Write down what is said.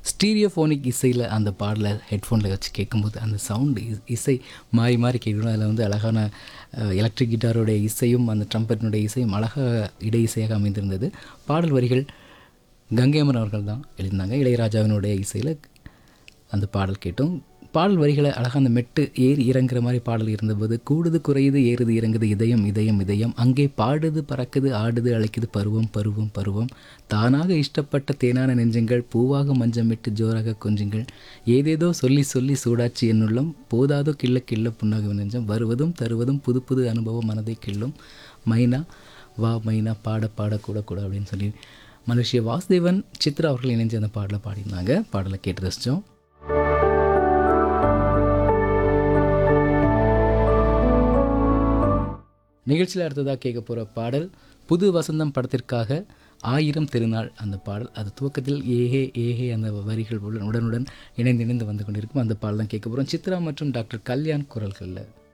stereophonic இசையில் அந்த பாடலை ஹெட்ஃபோனில் வச்சு கேட்கும்போது அந்த சவுண்டு இசை மாறி மாறி கேட்கணும் அதில் வந்து அழகான எலக்ட்ரிக் கிட்டாரோடைய இசையும் அந்த ட்ரம்பட்டினுடைய இசையும் அழகாக இடை இசையாக அமைந்திருந்தது பாடல் வரிகள் கங்கையம்மன் அவர்கள் தான் எழுதினாங்க இளையராஜாவினுடைய இசையில் அந்த பாடல் கேட்டோம் பாடல் வரிகளை அழகாக அந்த மெட்டு ஏறி இறங்குற மாதிரி பாடல் இருந்தபோது கூடுது குறையுது ஏறுது இறங்குது இதயம் இதயம் இதயம் அங்கே பாடுது பறக்குது ஆடுது அழைக்குது பருவம் பருவம் பருவம் தானாக இஷ்டப்பட்ட தேனான நெஞ்சங்கள் பூவாக மஞ்சமிட்டு ஜோராக கொஞ்சுங்கள் ஏதேதோ சொல்லி சொல்லி சூடாச்சு என்னுள்ளம் போதாதோ கிள்ள கிள்ள புண்ணாக நெஞ்சம் வருவதும் தருவதும் புது புது அனுபவம் மனதை கிள்ளும் மைனா வா மைனா பாட பாட கூட கூட அப்படின்னு சொல்லி மலேசிய வாசுதேவன் சித்ரா அவர்கள் இணைஞ்சு அந்த பாடலை பாடியிருந்தாங்க பாடலை கேட்டு ரசித்தோம் நிகழ்ச்சியில் அடுத்ததாக கேட்க போகிற பாடல் புது வசந்தம் படத்திற்காக ஆயிரம் திருநாள் அந்த பாடல் அது துவக்கத்தில் ஏஹே ஏஹே அந்த வரிகள் உடன் உடனுடன் இணைந்து இணைந்து வந்து கொண்டிருக்கும் அந்த பாடல் தான் கேட்க போகிறோம் சித்ரா மற்றும் டாக்டர் கல்யாண் குரல்களில்